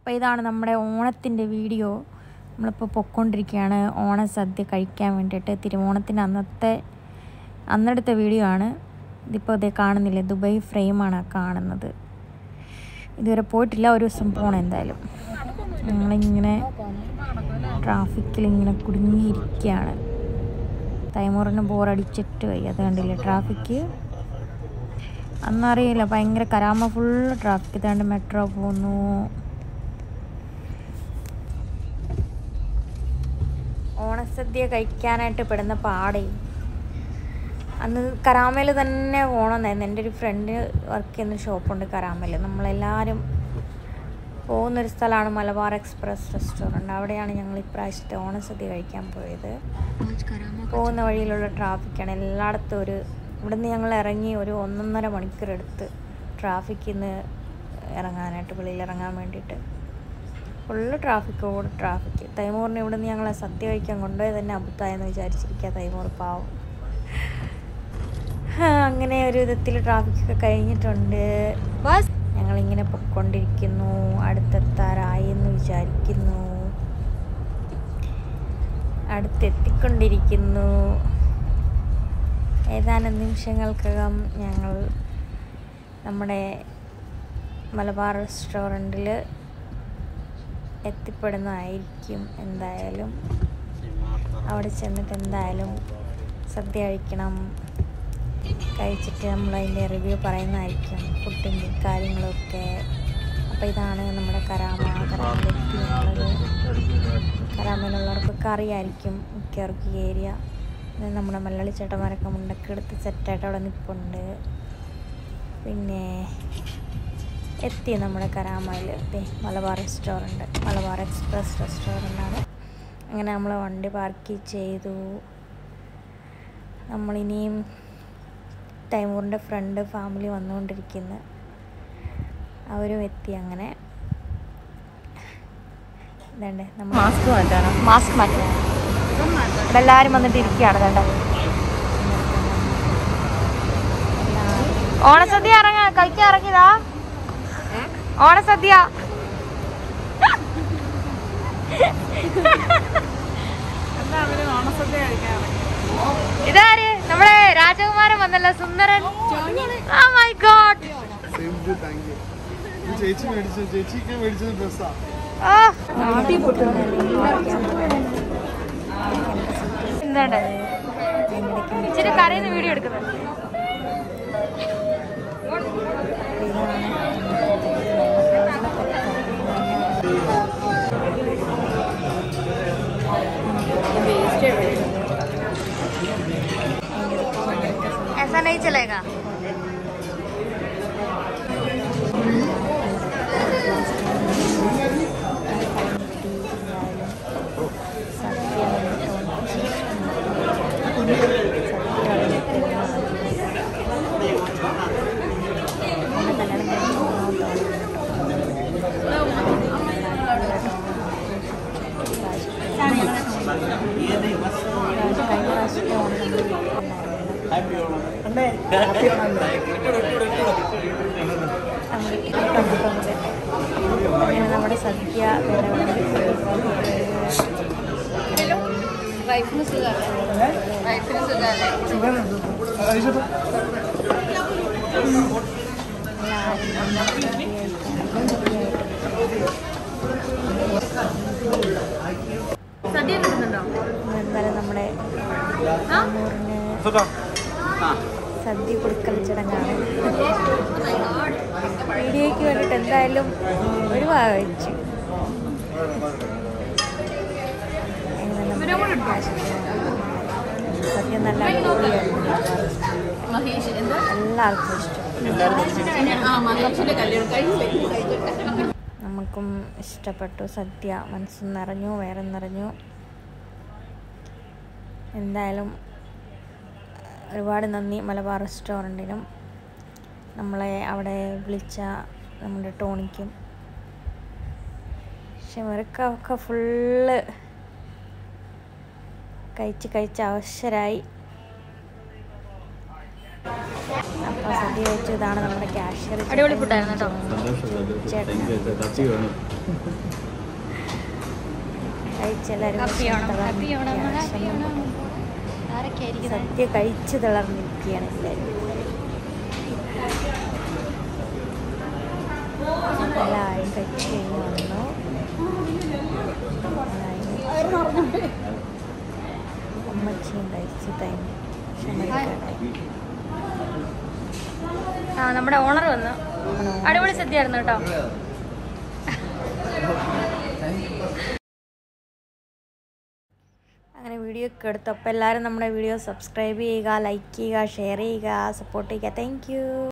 അപ്പോൾ ഇതാണ് നമ്മുടെ ഓണത്തിൻ്റെ വീഡിയോ നമ്മളിപ്പോൾ പൊയ്ക്കൊണ്ടിരിക്കുകയാണ് ഓണസദ്യ കഴിക്കാൻ വേണ്ടിയിട്ട് തിരുവോണത്തിൻ്റെ അന്നത്തെ അന്നെടുത്ത വീഡിയോ ആണ് ഇതിപ്പോൾ ഇതേ കാണുന്നില്ലേ ദുബായ് ഫ്രെയിമാണ് കാണുന്നത് ഇതുവരെ പോയിട്ടില്ല ഒരു ദിവസം പോകണം എന്തായാലും ഞങ്ങളിങ്ങനെ ട്രാഫിക്കിൽ ഇങ്ങനെ കുടുങ്ങിയിരിക്കുകയാണ് തൈമൂറിന് ബോറടിച്ചിട്ട് വയ്യ അത് കണ്ടില്ലേ ട്രാഫിക്ക് അന്നറിയില്ല ഭയങ്കര കരാമ ഫുള്ള് ട്രാഫിക് ഇതാണ്ട് മെട്രോ പോകുന്നു ഓണസദ്യ കഴിക്കാനായിട്ട് പെടുന്ന പാടേ അന്ന് കരാമയിൽ തന്നെ പോകണമെന്നായിരുന്നു എൻ്റെ ഒരു ഫ്രണ്ട് വർക്ക് ചെയ്യുന്ന ഷോപ്പുണ്ട് കരാമയിൽ നമ്മളെല്ലാവരും പോകുന്നൊരു സ്ഥലമാണ് മലബാർ എക്സ്പ്രസ് റെസ്റ്റോറൻറ്റ് അവിടെയാണ് ഞങ്ങൾ ഇപ്രാവശ്യത്തെ ഓണസദ്യ കഴിക്കാൻ പോയത് പോകുന്ന വഴിയിലുള്ള ട്രാഫിക്കാണ് എല്ലായിടത്തും ഒരു ഇവിടുന്ന് ഞങ്ങൾ ഇറങ്ങി ഒരു ഒന്നൊന്നര മണിക്കൂർ എടുത്ത് ട്രാഫിക്കിൽ നിന്ന് ഇറങ്ങാനായിട്ട് വെളിയിൽ ഇറങ്ങാൻ വേണ്ടിയിട്ട് ഫുള്ള് ട്രാഫിക് ഓട് ട്രാഫിക് തൈമൂറിന് ഇവിടുന്ന് ഞങ്ങളെ സദ്യ കഴിക്കാൻ കൊണ്ടുപോയത് തന്നെ അബദ്ധമായെന്ന് വിചാരിച്ചിരിക്കുക തൈമൂർ പാവം ആ, അങ്ങനെ ഒരു വിധത്തിൽ ട്രാഫിക്കൊക്കെ കഴിഞ്ഞിട്ടുണ്ട് ഞങ്ങളിങ്ങനെ പൊയ്ക്കൊണ്ടിരിക്കുന്നു അടുത്തെത്താറായി എന്ന് വിചാരിക്കുന്നു അടുത്തെത്തിക്കൊണ്ടിരിക്കുന്നു ഏതാനും നിമിഷങ്ങൾക്കകം ഞങ്ങൾ നമ്മുടെ മലബാർ റെസ്റ്റോറൻറ്റിൽ എത്തിപ്പെടുന്നതായിരിക്കും എന്തായാലും അവിടെ ചെന്നിട്ട് എന്തായാലും സദ്യ കഴിക്കണം കഴിച്ചിട്ട് നമ്മൾ അതിൻ്റെ റിവ്യൂ പറയുന്നതായിരിക്കും ഫുഡിൻ്റെ കാര്യങ്ങളൊക്കെ അപ്പോൾ ഇതാണ് നമ്മുടെ കരാമ കരാമയിലെത്തി ഞങ്ങളത് കരാമയിലുള്ളവർക്കൊക്കെ അറിയായിരിക്കും മിക്കവർക്കും ഈ ഏരിയ ഇത് നമ്മുടെ മലയാളി ചേട്ടന്മാരൊക്കെ മുണ്ടൊക്കെ എടുത്ത് സെറ്റായിട്ട് അവിടെ നിൽപ്പുണ്ട് പിന്നെ എത്തി നമ്മുടെ കരാമയിൽ എത്തി മലബാർ റെസ്റ്റോറൻറ്റ് മലബാർ എക്സ്പ്രസ് റെസ്റ്റോറൻ്റാണ് അങ്ങനെ നമ്മൾ വണ്ടി പാർക്ക് ചെയ്തു നമ്മളിനിയും തൈമൂറിൻ്റെ ഫ്രണ്ട് ഫാമിലി വന്നുകൊണ്ടിരിക്കുന്നു അവരും എത്തി അങ്ങനെ ഇതണ്ട് നമ്മൾ മാസ്ക് മാറ്റാനോ മാസ്ക് മാറ്റണം ഇവിടെ എല്ലാവരും വന്നിട്ട് ഇരിക്കുകയാണ് കണ്ട ഓണസദ്യ ഇറങ്ങാ കഴിക്കാൻ ഇറങ്ങിയതാ ഓണസദ്യ ഇതാര് നമ്മുടെ രാജകുമാരൻ വന്നല്ലോ സുന്ദരൻ ആ my god same to thank you ചേച്ചി മേടിച്ചത് ചേച്ചിക്ക് മേടിച്ചത് ഡ്രസ്സാ എന്താണ് ഇച്ചിരി കരയുന്ന വീഡിയോ എടുക്കുന്നത് ऐसा नहीं चलेगा കഴിഞ്ഞ പ്രാവശ്യത്തെ ഓണം നമ്മൾ അങ്ങനെ നമ്മുടെ സദ്യ വൈഫിന് സുഖമല്ലേ വൈഫിന് സുഖമല്ലേ സദ്യ കിട്ടുന്നുണ്ടോ എന്നാലും നമ്മുടെ അമ്മൂറിന് സദ്യ കൊടുക്കൽ ചടങ്ങാണ് വീഡിയോയ്ക്ക് വേണ്ടിയിട്ട് എന്തായാലും ഒരു ഭാഗം കഴിച്ചു അങ്ങനെ നമ്മുടെ സദ്യ നല്ല അടിപൊളിയായിരുന്നു. മഹേഷ് എന്താ എല്ലാവർക്കും ഇഷ്ടം ആ മഹേഷിന്റെ കല്യാണം കഴിഞ്ഞു കഴിഞ്ഞിട്ട് നമുക്കും ഇഷ്ടപ്പെട്ടു സദ്യ മനസ്സ് നിറഞ്ഞു വേറെ നിറഞ്ഞു എന്തായാലും ഒരുപാട് നന്ദി മലബാർ റെസ്റ്റോറൻറ്റിനും നമ്മളെ അവിടെ വിളിച്ച നമ്മുടെ ടോണിക്കും പക്ഷെ ഇവർക്കൊക്കെ ഫുള്ള് കഴിച്ച് കഴിച്ച് അവശരായി അപ്പോൾ സദ്യ കഴിച്ചു ഇതാണ് നമ്മുടെ ക്യാഷ്യർ അടിപൊളി ഫുഡായിരുന്നു കേട്ടോ സന്തോഷം സന്തോഷം ചേട്ടൻ. താങ്ക് യു തപ്പി വേണം കഴിച്ചെല്ലാവരും ഹാപ്പി ഓണം ഹാപ്പി ഓണം വിഷമിക്കാണ്. ഹാപ്പി ഓണം ആരൊക്കെ ആയിരിക്കുന്നത് സദ്യ കഴിച്ച് തളർന്നിരിക്കുകയാണ് എല്ലാവരും എല്ലാവരും കഴിച്ച് കഴിഞ്ഞ് വന്നു എല്ലാവരും അമ്മച്ചിയും കഴിച്ച് കഴിഞ്ഞു ക്ഷമിക്കാനായി ആ നമ്മുടെ ഓണർ വന്നു അടിപൊളി സദ്യ ആയിരുന്നു കേട്ടോ അങ്ങനെ വീഡിയോ ഒക്കെ എടുത്തു അപ്പോൾ എല്ലാവരും നമ്മുടെ വീഡിയോ സബ്സ്ക്രൈബ് ചെയ്യുക ലൈക്ക് ചെയ്യുക ഷെയർ ചെയ്യുക സപ്പോർട്ട് ചെയ്യുക താങ്ക്